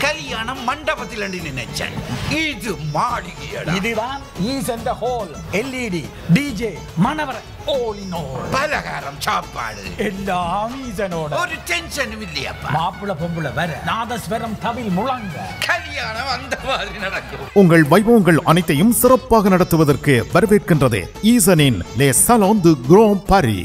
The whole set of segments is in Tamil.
கல்யாணம் மண்டபத்தில் நினைச்சேன் இது மாளிகையடா இதுதான் ஈசென்ற ஹோல் எல்இடி டிஜே மணவர all in all பலகாரம் சாப்பாடு எல்லாம் ஈசனோட ஒரு டென்ஷனும் இல்லையாப்பா மாப்பிள பொம்புல வர நாதஸ்வரம் தவில் முழங்க கல்யாணம் அந்த மாதிரி நடக்கும் உங்கள் வைபவங்கள் அனைத்தையும் சிறப்பாக நடத்துவதற்கு வரவேற்கின்றது ஈசனின் லே சலோன் து குரோம் பாரி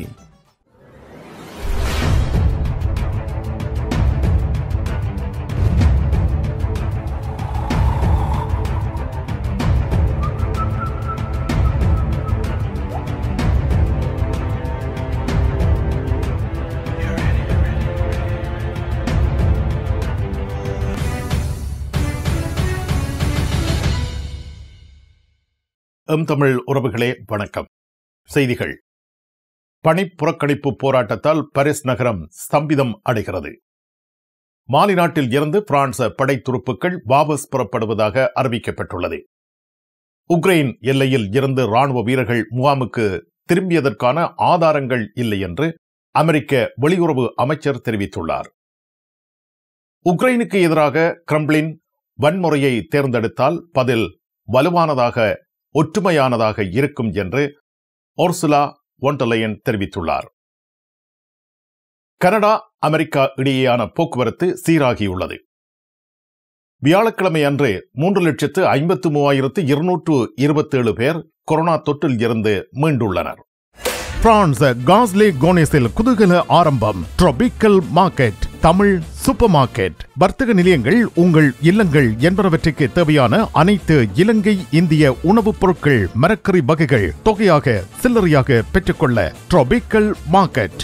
எம் தமிழ் உறவுகளே வணக்கம் செய்திகள் பணி புறக்கணிப்பு போராட்டத்தால் பாரிஸ் நகரம் ஸ்தம்பிதம் அடைகிறது மாலி நாட்டில் இருந்து பிரான்ஸ் படை துருப்புக்கள் வாபஸ் புறப்படுவதாக அறிவிக்கப்பட்டுள்ளது உக்ரைன் எல்லையில் இருந்து ராணுவ வீரர்கள் முகாமுக்கு திரும்பியதற்கான ஆதாரங்கள் இல்லை என்று அமெரிக்க வெளியுறவு அமைச்சர் தெரிவித்துள்ளார் உக்ரைனுக்கு எதிராக கிரம்ளின் வன்முறையை தேர்ந்தெடுத்தால் பதில் வலுவானதாக ஒற்றுமையானதாக இருக்கும் என்று ஒர்சுலா ஒன்டலையன் தெரிவித்துள்ளார் கனடா அமெரிக்கா இடையேயான போக்குவரத்து சீராகியுள்ளது வியாழக்கிழமை அன்று மூன்று லட்சத்து ஐம்பத்து மூவாயிரத்து இருநூற்று இருபத்தேழு பேர் கொரோனா தொற்றில் இருந்து மீண்டுள்ளனர் பிரான்ஸ் காஸ்லே கோனேஸில் குதூகல ஆரம்பம் tropical market Tamil supermarket வர்த்தக நிலையங்கள் உங்கள் இல்லங்கள் என்பனவற்றுக்கு தேவையான அனைத்து இலங்கை இந்திய உணவுப் பொருட்கள் மரக்கறி வகைகள் தொகையாக சில்லறையாக பெற்றுக்கொள்ள ட்ரோபிக்கல் மார்க்கெட்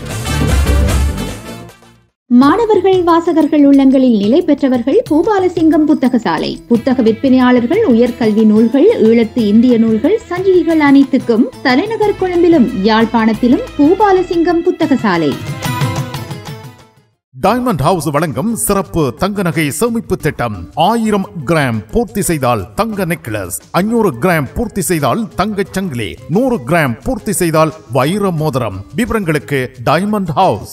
மாணவர்கள் வாசகர்கள் உள்ளங்களில் நிலை பெற்றவர்கள் பூபாலசிங்கம் புத்தகசாலை புத்தக விற்பனையாளர்கள் உயர்கல்வி நூல்கள் ஈழத்து இந்திய நூல்கள் சஞ்சிகைகள் அனைத்துக்கும் தலைநகர் கொழும்பிலும் யாழ்ப்பாணத்திலும் பூபாலசிங்கம் புத்தகசாலை டைமண்ட் ஹவுஸ் வழங்கும் சிறப்பு தங்க நகை சேமிப்பு திட்டம் ஆயிரம் கிராம் பூர்த்தி செய்தால் தங்க நெக்லஸ் ஐநூறு கிராம் பூர்த்தி செய்தால் தங்கச் சங்கிலி நூறு கிராம் பூர்த்தி செய்தால் வைர மோதிரம் விவரங்களுக்கு டைமண்ட் ஹவுஸ்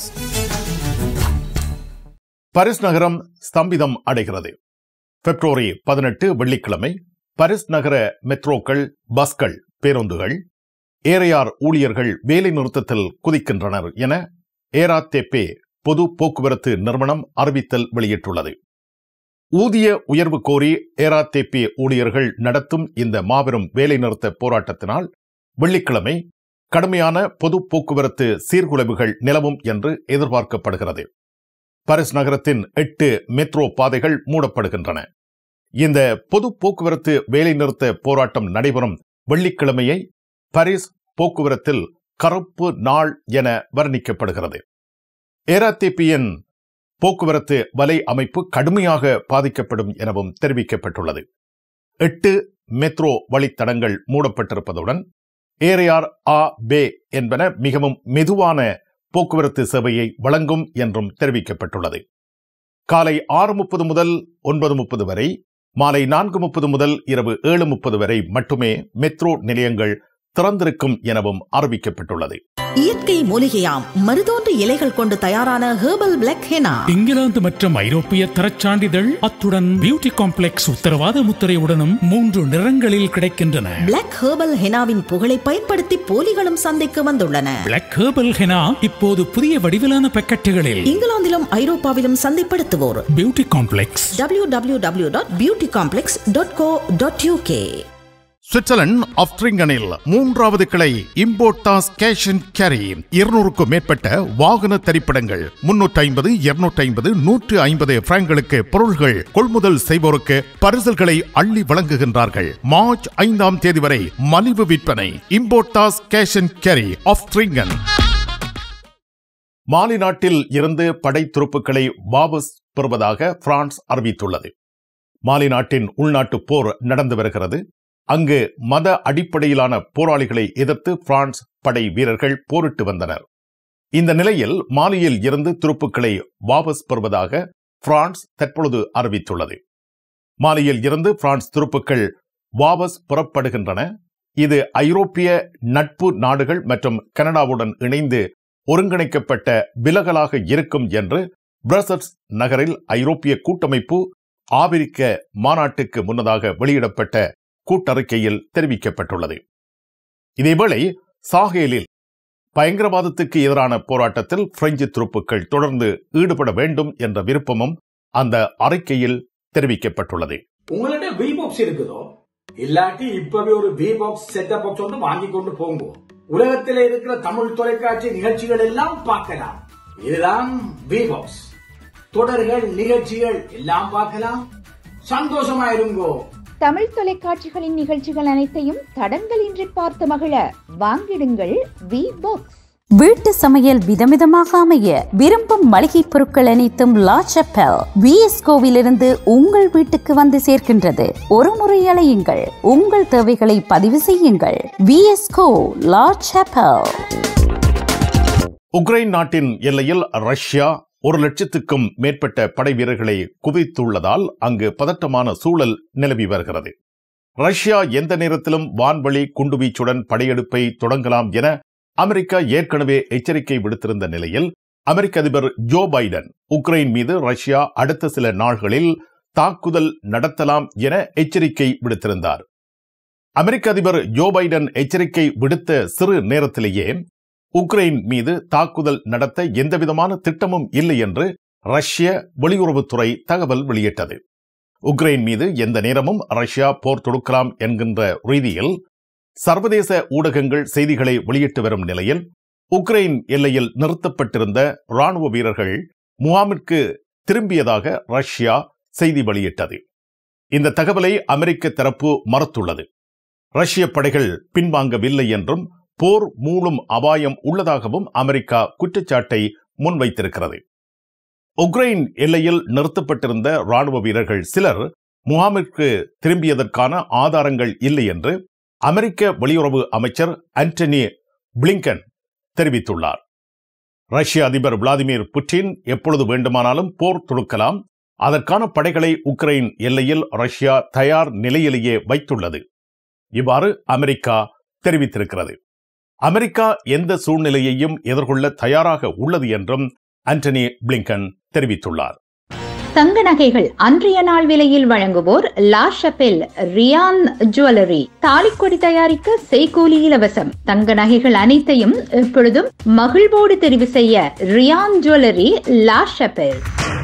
பாரிஸ் நகரம் ஸ்தம்பிதம் அடைகிறது பிப்ரவரி பதினெட்டு வெள்ளிக்கிழமை பாரிஸ் நகர மெட்ரோக்கள் பஸ்கள் பேருந்துகள் ஏரையார் ஊழியர்கள் வேலை நிறுத்தத்தில் குதிக்கின்றனர் என ஏரா தேப்பே பொது போக்குவரத்து நிறுவனம் அறிவித்தல் வெளியிட்டுள்ளது ஊதிய உயர்வு கோரி ஏரா தேப்பே ஊழியர்கள் நடத்தும் இந்த மாபெரும் வேலைநிறுத்த போராட்டத்தினால் வெள்ளிக்கிழமை கடுமையான பொது போக்குவரத்து சீர்குலைவுகள் நிலவும் என்று எதிர்பார்க்கப்படுகிறது பாரிஸ் நகரத்தின் எட்டு மெட்ரோ பாதைகள் மூடப்படுகின்றன இந்த பொது போக்குவரத்து வேலைநிறுத்த போராட்டம் நடைபெறும் வெள்ளிக்கிழமையை பாரிஸ் போக்குவரத்தில் கருப்பு நாள் என வர்ணிக்கப்படுகிறது ஏராத்தேபியன் போக்குவரத்து வலை அமைப்பு கடுமையாக பாதிக்கப்படும் எனவும் தெரிவிக்கப்பட்டுள்ளது எட்டு மெட்ரோ வழித்தடங்கள் மூடப்பட்டிருப்பதுடன் ஏரையார் ஆ பே என்பன மிகவும் மெதுவான போக்குவரத்து சேவையை வழங்கும் என்றும் தெரிவிக்கப்பட்டுள்ளது காலை ஆறு முப்பது முதல் ஒன்பது முப்பது வரை மாலை நான்கு முப்பது முதல் இரவு ஏழு முப்பது வரை மட்டுமே மெட்ரோ நிலையங்கள் திறந்திருக்கும் எனவும் அறிவிக்கப்பட்டுள்ளது இயற்கை மூலிகையாம் மருதோன்று இலைகள் கொண்டு தயாரான ஹெர்பல் பிளாக் ஹெனா இங்கிலாந்து மற்றும் ஐரோப்பிய தரச் சான்றிதழ் அத்துடன் பியூட்டி காம்ப்ளெக்ஸ் உத்தரவாத முத்திரையுடனும் மூன்று நிறங்களில் கிடைக்கின்றன பிளாக் ஹெர்பல் ஹெனாவின் புகழை பயன்படுத்தி போலிகளும் சந்தைக்கு வந்துள்ளன பிளாக் ஹெர்பல் ஹெனா இப்போது புதிய வடிவிலான பாக்கெட்டுகளில் இங்கிலாந்திலும் ஐரோப்பாவிலும் சந்தைப்படுத்துவோர் beauty complex W W W dot beauty complex dot co dot UK Switzerland ஆப்ட்ரிங்கனில் மூன்றாவது கிளை இம்போர்டாஸ் கேஷ் அண்ட் கேரி இருநூறுக்கும் மேற்பட்ட வாகன திரைப்படங்கள் முன்னூற்றி ஐம்பது இருநூற்றி ஐம்பது நூற்று ஐம்பது பிராங்களுக்கு பொருள்கள் கொள்முதல் செய்வோருக்கு பரிசல்களை அள்ளி வழங்குகின்றார்கள் மார்ச் ஐந்தாம் தேதி வரை மலிவு விற்பனை இம்போர்டாஸ் cash and carry Oftringen Mali நாட்டில் இருந்து படை துருப்புக்களை வாபஸ் பெறுவதாக பிரான்ஸ் அறிவித்துள்ளது மாலி நாட்டின் உள்நாட்டு போர் நடந்து வருகிறது அங்கு மத அடிப்படையிலான போராளிகளை எதிர்த்து பிரான்ஸ் படை வீரர்கள் போரிட்டு வந்தனர் இந்த நிலையில் மாலியில் இருந்து துருப்புக்களை வாபஸ் பெறுவதாக பிரான்ஸ் தற்பொழுது அறிவித்துள்ளது மாலியில் இருந்து பிரான்ஸ் துருப்புக்கள் வாபஸ் புறப்படுகின்றன இது ஐரோப்பிய நட்பு நாடுகள் மற்றும் கனடாவுடன் இணைந்து ஒருங்கிணைக்கப்பட்ட விலகலாக இருக்கும் என்று பிரசல்ஸ் நகரில் ஐரோப்பிய கூட்டமைப்பு ஆபிரிக்க மாநாட்டுக்கு முன்னதாக வெளியிடப்பட்ட கூட்டறிக்கையில் தெரிவிக்கப்பட்டுள்ளது இதேவேளை சாஹேலில் பயங்கரவாதத்துக்கு எதிரான போராட்டத்தில் பிரெஞ்சு துருப்புக்கள் தொடர்ந்து ஈடுபட வேண்டும் என்ற விருப்பமும் அந்த அறிக்கையில் தெரிவிக்கப்பட்டுள்ளது உங்கள்ட்ட வி பாக்ஸ் இருக்குதோ இல்லாட்டி இப்பவே ஒரு வி பாக்ஸ் செட்டப் பாக்ஸ் ஒன்று வாங்கி கொண்டு போங்க உலகத்தில் இருக்கிற தமிழ் தொலைக்காட்சி நிகழ்ச்சிகள் எல்லாம் பார்க்கலாம் இதுதான் வி பாக்ஸ் தொடர்கள் நிகழ்ச்சிகள் எல்லாம் பார்க்கலாம் சந்தோஷமா இருங்கோ தமிழ் தொலைக்காட்சிகளின் நிகழ்ச்சிகள் அனைத்தையும் தடங்கலின்றி பார்த்து மகிழ வாங்கிடுங்கள் வி பாக்ஸ் வீட்டு சமையல் விதவிதமாக அமைய விரும்பும் மளிகை பொருட்கள் அனைத்தும் லா செப்பல் விஎஸ்கோவிலிருந்து உங்கள் வீட்டுக்கு வந்து சேர்க்கின்றது ஒரு முறை அலையுங்கள் உங்கள் தேவைகளை பதிவு செய்யுங்கள் விஎஸ்கோ லா செப்பல் உக்ரைன் நாட்டின் எல்லையில் ரஷ்யா ஒரு லட்சத்துக்கும் மேற்பட்ட படை வீரர்களை குவித்துள்ளதால் அங்கு பதட்டமான சூழல் நிலவி வருகிறது ரஷ்யா எந்த நேரத்திலும் வான்வழி குண்டுவீச்சுடன் படையெடுப்பை தொடங்கலாம் என அமெரிக்கா ஏற்கனவே எச்சரிக்கை விடுத்திருந்த நிலையில் அமெரிக்க அதிபர் ஜோ பைடன் உக்ரைன் மீது ரஷ்யா அடுத்த சில நாள்களில் தாக்குதல் நடத்தலாம் என எச்சரிக்கை விடுத்திருந்தார் அமெரிக்க அதிபர் ஜோ பைடன் எச்சரிக்கை விடுத்த சிறு நேரத்திலேயே உக்ரைன் மீது தாக்குதல் நடத்த எந்தவிதமான திட்டமும் இல்லை என்று ரஷ்ய வெளியுறவுத்துறை தகவல் வெளியிட்டது உக்ரைன் மீது எந்த நேரமும் ரஷ்யா போர் தொடுக்கலாம் என்கின்ற ரீதியில் சர்வதேச ஊடகங்கள் செய்திகளை வெளியிட்டு வரும் நிலையில் உக்ரைன் எல்லையில் நிறுத்தப்பட்டிருந்த ராணுவ வீரர்கள் முகாமிற்கு திரும்பியதாக ரஷ்யா செய்தி வெளியிட்டது இந்த தகவலை அமெரிக்க தரப்பு மறுத்துள்ளது ரஷ்ய படைகள் பின்வாங்கவில்லை என்றும் போர் மூளும் அபாயம் உள்ளதாகவும் அமெரிக்கா குற்றச்சாட்டை முன்வைத்திருக்கிறது உக்ரைன் எல்லையில் நிறுத்தப்பட்டிருந்த ராணுவ வீரர்கள் சிலர் முகாமிற்கு திரும்பியதற்கான ஆதாரங்கள் இல்லை என்று அமெரிக்க வெளியுறவு அமைச்சர் ஆண்டனி பிளிங்கன் தெரிவித்துள்ளார் ரஷ்ய அதிபர் விளாடிமிர் புட்டின் எப்பொழுது வேண்டுமானாலும் போர் தொடுக்கலாம் அதற்கான படைகளை உக்ரைன் எல்லையில் ரஷ்யா தயார் நிலையிலேயே வைத்துள்ளது இவ்வாறு அமெரிக்கா தெரிவித்திருக்கிறது அமெரிக்கா எந்த சூழ்நிலையையும் எதிர்கொள்ள தயாராக உள்ளது என்றும் ஆண்டனி பிளிங்கன் தெரிவித்துள்ளார் தங்க நகைகள் அன்றைய நாள் விலையில் வழங்குவோர் லா ஷபெல் ரியான் ஜுவல்லரி தாலிக்கொடி தயாரிக்க செய்கூலி இலவசம் தங்க நகைகள் அனைத்தையும் எப்பொழுதும் மகிழ்வோடு தெரிவு செய்ய ரியான் ஜுவல்லரி லா ஷபெல்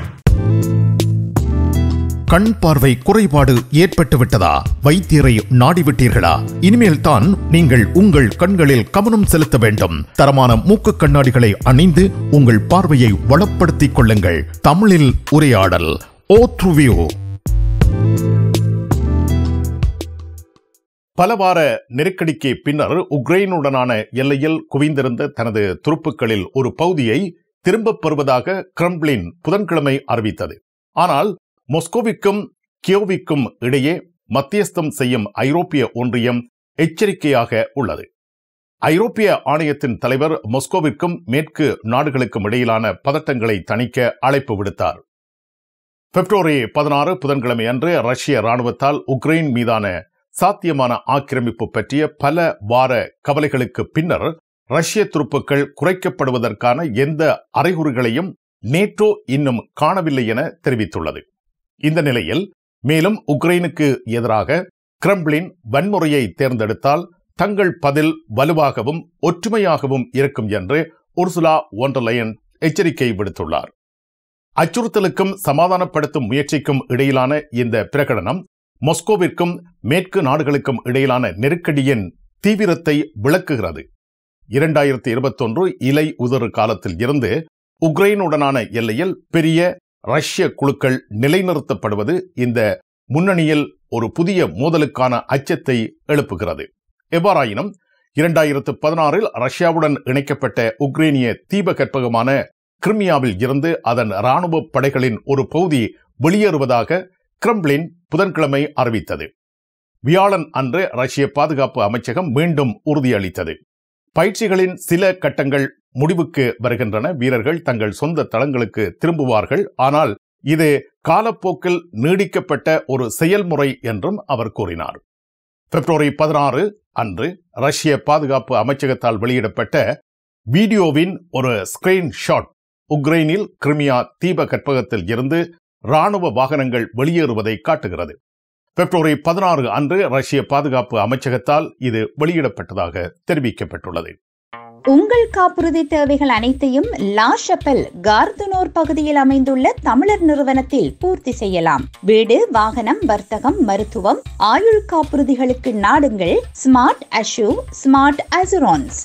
கண் பார்வை குறைபாடு ஏற்பட்டு விட்டதா வைத்தியரை நாடிவிட்டீர்களா இனிமேல் தான் நீங்கள் உங்கள் கண்களில் கவனம் செலுத்த வேண்டும் தரமான மூக்கு கண்ணாடிகளை அணிந்து உங்கள் பார்வையை வளப்படுத்திக் கொள்ளுங்கள் தமிழில் உரையாடல் ஓ த்ருவியோ பல வார நெருக்கடிக்கு பின்னர் உக்ரைனுடனான எல்லையில் குவிந்திருந்த தனது துருப்புக்களில் ஒரு பகுதியை திரும்பப் பெறுவதாக கிரம்ப்ளின் புதன்கிழமை அறிவித்தது ஆனால் மொஸ்கோவிற்கும் கியோவிற்கும் இடையே மத்தியஸ்தம் செய்யும் ஐரோப்பிய ஒன்றியம் எச்சரிக்கையாக உள்ளது ஐரோப்பிய ஆணையத்தின் தலைவர் மொஸ்கோவிற்கும் மேற்கு நாடுகளுக்கும் இடையிலான பதட்டங்களை தணிக்க அழைப்பு விடுத்தார் பிப்ரவரி பதினாறு புதன்கிழமை அன்று ரஷ்ய ராணுவத்தால் உக்ரைன் மீதான சாத்தியமான ஆக்கிரமிப்பு பற்றிய பல வார கவலைகளுக்கு பின்னர் ரஷ்ய துருப்புக்கள் குறைக்கப்படுவதற்கான எந்த அறிகுறிகளையும் நேட்டோ இன்னும் காணவில்லை என தெரிவித்துள்ளது இந்த நிலையில் மேலும் உக்ரைனுக்கு எதிராக கிரம்ப்ளின் வன்முறையை தேர்ந்தெடுத்தால் தங்கள் பதில் வலுவாகவும் ஒற்றுமையாகவும் இருக்கும் என்று உர்சுலா ஒன்றலையன் எச்சரிக்கை விடுத்துள்ளார் அச்சுறுத்தலுக்கும் சமாதானப்படுத்தும் முயற்சிக்கும் இடையிலான இந்த பிரகடனம் மொஸ்கோவிற்கும் மேற்கு நாடுகளுக்கும் இடையிலான நெருக்கடியின் தீவிரத்தை விளக்குகிறது இரண்டாயிரத்தி இருபத்தொன்று இலை உதிர் காலத்தில் இருந்து உக்ரைனுடனான எல்லையில் பெரிய ரஷ்ய குழுக்கள் நிலைநிறுத்தப்படுவது இந்த முன்னணியில் ஒரு புதிய மோதலுக்கான அச்சத்தை எழுப்புகிறது எவ்வாறாயினும் இரண்டாயிரத்து பதினாறில் ரஷ்யாவுடன் இணைக்கப்பட்ட உக்ரைனிய தீபகற்பகமான கிரிமியாவில் இருந்து அதன் இராணுவ படைகளின் ஒரு பகுதி வெளியேறுவதாக கிரம்ப்ளின் புதன்கிழமை அறிவித்தது வியாழன் அன்று ரஷ்ய பாதுகாப்பு அமைச்சகம் மீண்டும் உறுதியளித்தது பயிற்சிகளின் சில கட்டங்கள் முடிவுக்கு வருகின்றன வீரர்கள் தங்கள் சொந்த தளங்களுக்கு திரும்புவார்கள் ஆனால் இது காலப்போக்கில் நீடிக்கப்பட்ட ஒரு செயல்முறை என்றும் அவர் கூறினார் பிப்ரவரி பதினாறு அன்று ரஷ்ய பாதுகாப்பு அமைச்சகத்தால் வெளியிடப்பட்ட வீடியோவின் ஒரு ஸ்கிரீன் ஷாட் உக்ரைனில் கிரிமியா தீப கற்பகத்தில் இருந்து ராணுவ வாகனங்கள் வெளியேறுவதை காட்டுகிறது பிப்ரவரி பதினாறு அன்று ரஷ்ய பாதுகாப்பு அமைச்சகத்தால் இது வெளியிடப்பட்டதாக தெரிவிக்கப்பட்டுள்ளது உங்கள் காப்புறுதி தேவைகள் அனைத்தையும் லா ஷப்பல் கார்துனோர் பகுதியில் அமைந்துள்ள தமிழர் நிறுவனத்தில் பூர்த்தி செய்யலாம் வீடு வாகனம் வர்த்தகம் மருத்துவம் ஆயுள் காப்புறுதிகளுக்கு நாடுங்கள் ஸ்மார்ட் அஷூ ஸ்மார்ட் அசுரான்ஸ்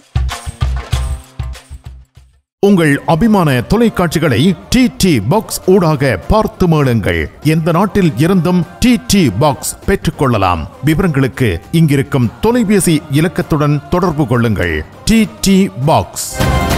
உங்கள் அபிமான தொலைக்காட்சிகளை டி டி பாக்ஸ் ஊடாக பார்த்து மேளுங்கள் எந்த நாட்டில் இருந்தும் டி டி பாக்ஸ் பெற்றுக்கொள்ளலாம் விவரங்களுக்கு இங்கிருக்கும் தொலைபேசி இலக்கத்துடன் தொடர்பு கொள்ளுங்கள் டி டி பாக்ஸ்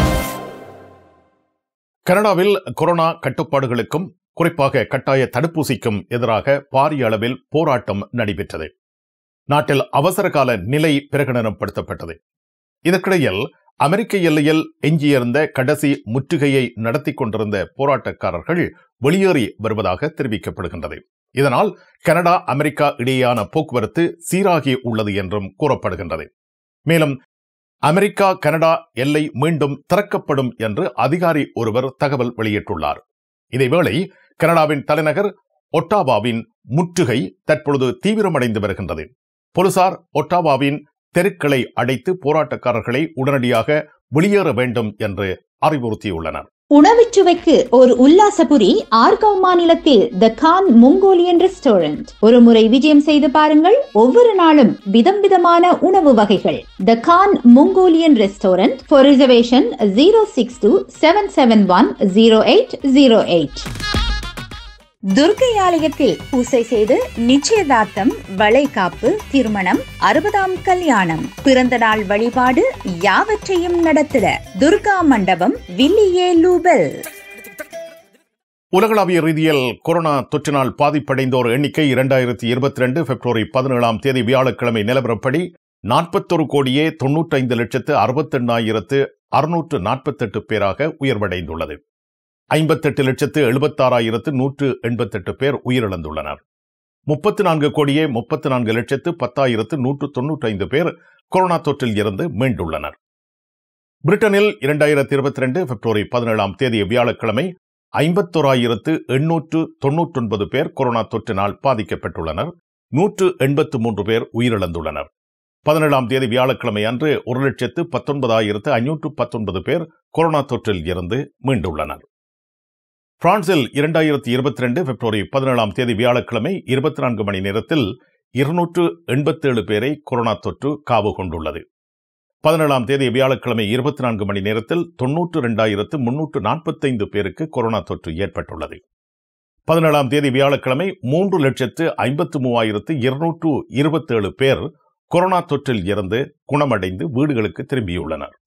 கனடாவில் கொரோனா கட்டுப்பாடுகளுக்கும் குறிப்பாக கட்டாய தடுப்பூசிக்கும் எதிராக பாரிய அளவில் போராட்டம் நடைபெற்றது நாட்டில் அவசரகால நிலை பிரகடனப்படுத்தப்பட்டது இதற்கிடையில் அமெரிக்க எல்லையில் எஞ்சியிருந்த கடைசி முற்றுகையை நடத்தி கொண்டிருந்த போராட்டக்காரர்கள் வெளியேறி வருவதாக தெரிவிக்கப்படுகின்றது இதனால் கனடா அமெரிக்கா இடையேயான போக்குவரத்து சீராகி உள்ளது என்றும் கூறப்படுகின்றது மேலும் அமெரிக்கா கனடா எல்லை மீண்டும் திறக்கப்படும் என்று அதிகாரி ஒருவர் தகவல் வெளியிட்டுள்ளார் இதேவேளை கனடாவின் தலைநகர் ஒட்டாவாவின் முற்றுகை தற்பொழுது தீவிரமடைந்து வருகின்றது போலீசார் ஒட்டாவாவின் தெருக்களை அடைத்து போராட்டக்காரர்களை உடனடியாக வெளியேற வேண்டும் என்று அறிவுறுத்தியுள்ளனர் உணவுச்சுவைக்கு ஒரு உல்லாசபுரி ஆர்கவ் மாநிலத்தில் த கான் மொங்கோலியன் ரெஸ்டாரண்ட் ஒரு முறை விஜயம் செய்து பாருங்கள் ஒவ்வொரு நாளும் விதம் விதமான உணவு வகைகள் the Khan Mongolian restaurant for reservation zero six two seven seven one zero eight zero eight Durga ஆலயத்தில் பூசை செய்து நிச்சயதார்த்தம் வளைகாப்பு திருமணம் அறுபதாம் கல்யாணம் பிறந்த நாள் வழிபாடு யாவற்றையும் நடத்திட துர்கா மண்டபம் வில்லியே லூபெல் உலகளாவிய ரீதியில் கொரோனா தொற்றினால் பாதிப்படைந்தோர் எண்ணிக்கை இரண்டாயிரத்தி இருபத்தி ரெண்டு பிப்ரவரி பதினேழாம் தேதி வியாழக்கிழமை நிலவரப்படி நாற்பத்தொரு கோடியே தொன்னூற்றைந்து லட்சத்து அறுபத்தெண்ணாயிரத்து அறுநூற்று நாற்பத்தெட்டு பேராக உயர்வடைந்துள்ளது ஐம்பத்தெட்டு லட்சத்து எழுபத்தாறாயிரத்து நூற்று எண்பத்தெட்டு பேர் உயிரிழந்துள்ளனர் முப்பத்து நான்கு கோடியே முப்பத்து நான்கு லட்சத்து பத்தாயிரத்து நூற்று தொன்னூற்றைந்து பேர் கொரோனா தொற்றில் இருந்து மீண்டுள்ளனர் பிரிட்டனில் இரண்டாயிரத்தி இருபத்தி ரெண்டு பிப்ரவரி பதினேழாம் தேதி வியாழக்கிழமை ஐம்பத்தோராயிரத்து எண்ணூற்று தொன்னூற்றொன்பது பேர் கொரோனா தொற்றினால் பாதிக்கப்பட்டுள்ளனர் நூற்று எண்பத்து மூன்று பேர் உயிரிழந்துள்ளனர் பதினேழாம் தேதி வியாழக்கிழமை அன்று ஒரு லட்சத்து பத்தொன்பதாயிரத்து ஐநூற்று பத்தொன்பது பேர் கொரோனா தொற்றில் இருந்து மீண்டுள்ளனர் பிரான்சில் இரண்டாயிரத்தி இருபத்தி ரெண்டு பிப்ரவரி பதினேழாம் தேதி வியாழக்கிழமை இருபத்தி நான்கு மணி நேரத்தில் இருநூற்று எண்பத்தேழு பேரை கொரோனா தொற்று காவு கொண்டுள்ளது பதினேழாம் தேதி வியாழக்கிழமை இருபத்தி நான்கு மணி நேரத்தில் தொன்னூற்று இரண்டாயிரத்து முன்னூற்று நாற்பத்தைந்து பேருக்கு கொரோனா தொற்று ஏற்பட்டுள்ளது பதினேழாம் தேதி வியாழக்கிழமை மூன்று லட்சத்து ஐம்பத்து மூவாயிரத்து இருநூற்று இருபத்தேழு பேர் கொரோனா தொற்றில் இருந்து குணமடைந்து வீடுகளுக்கு திரும்பியுள்ளனர்